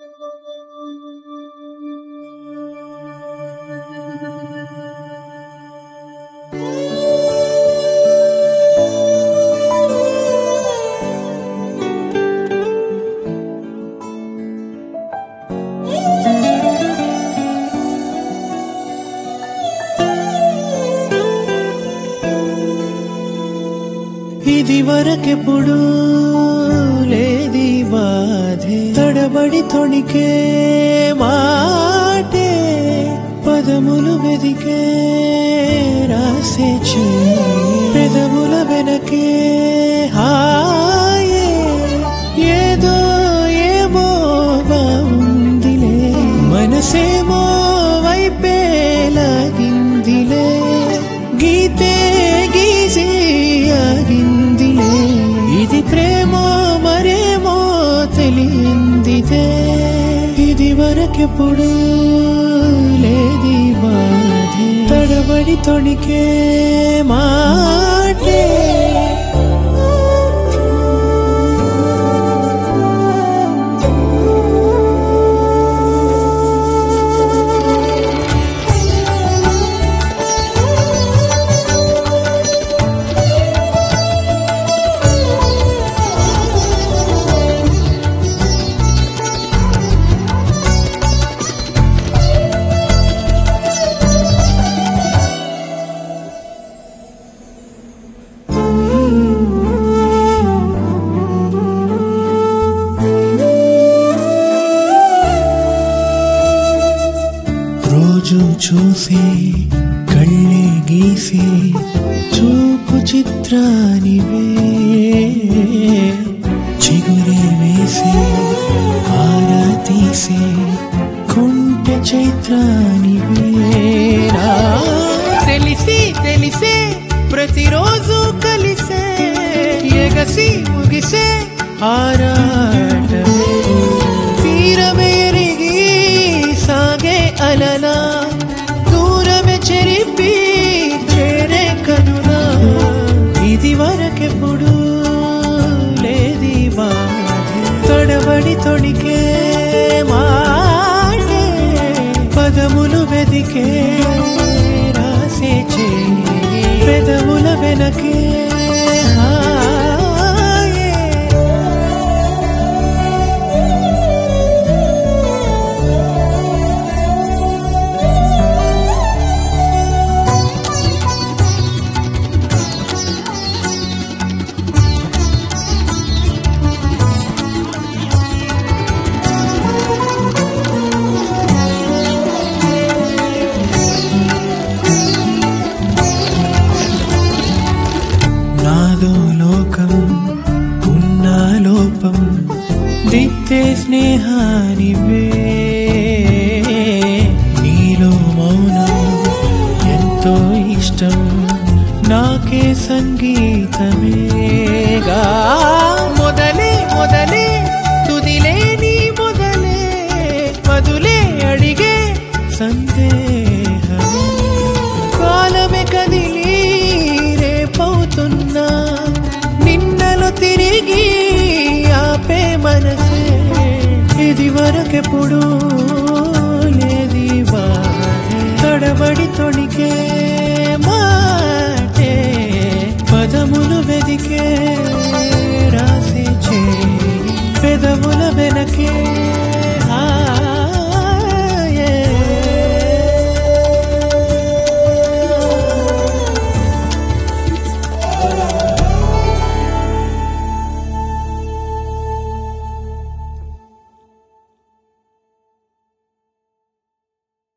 ఇది వరకెప్పుడు లేది బాధే తడబడి తొణికే మాటే పదములు వెదికే రాసే చే పెదముల వెనకే హాయే ఏదో ఏమో బాగుందిలే మనసేమో వైపే లాగిందిలే గీతే గీసి ఆగిందిలే ఇది ప్రేమో మరేమో తెలియందిదే ఇది వరకెప్పుడు లేది బాధే తడబడి తొణికే మాటే రోజు చూసి కళ్ళే గీసి చూపు చిత్రానివే చిగురే వేసి ఆరా తీసి కుంటె చైత్రానివే రా. తెలిసి తెలిసే ప్రతిరోజు కలిసే ఎగసి ముగిసే ఆరాటమే తీరమేరిగి సాగే అలలా దూరమే చెరిపి చేరే కనులా ఇది వరకెప్పుడు లేది బాధే తడబడి తొడికే మాటే పదములు వెదికే రాసే చేయి పెదముల వెనకే హాయే నాదో లోకం ఉన్నా లోపం దిత్తే స్నేహానివే నీలో మౌనం ఎంతో ఇష్టం నాకే సంగీతమేగా మొదలే మొదలే తుదిలే నీ మొదలే మధులే అడిగే సందేహమే కాలమే కదిలి రేపవుతున్నా నిన్నలు తిరిగి ఆపే మనసే ఇది వరకెప్పుడు లేది బాధే తడబడి తొడికే మాటే పదములు వెదికే రాసి చేయి పెదవుల వెనకే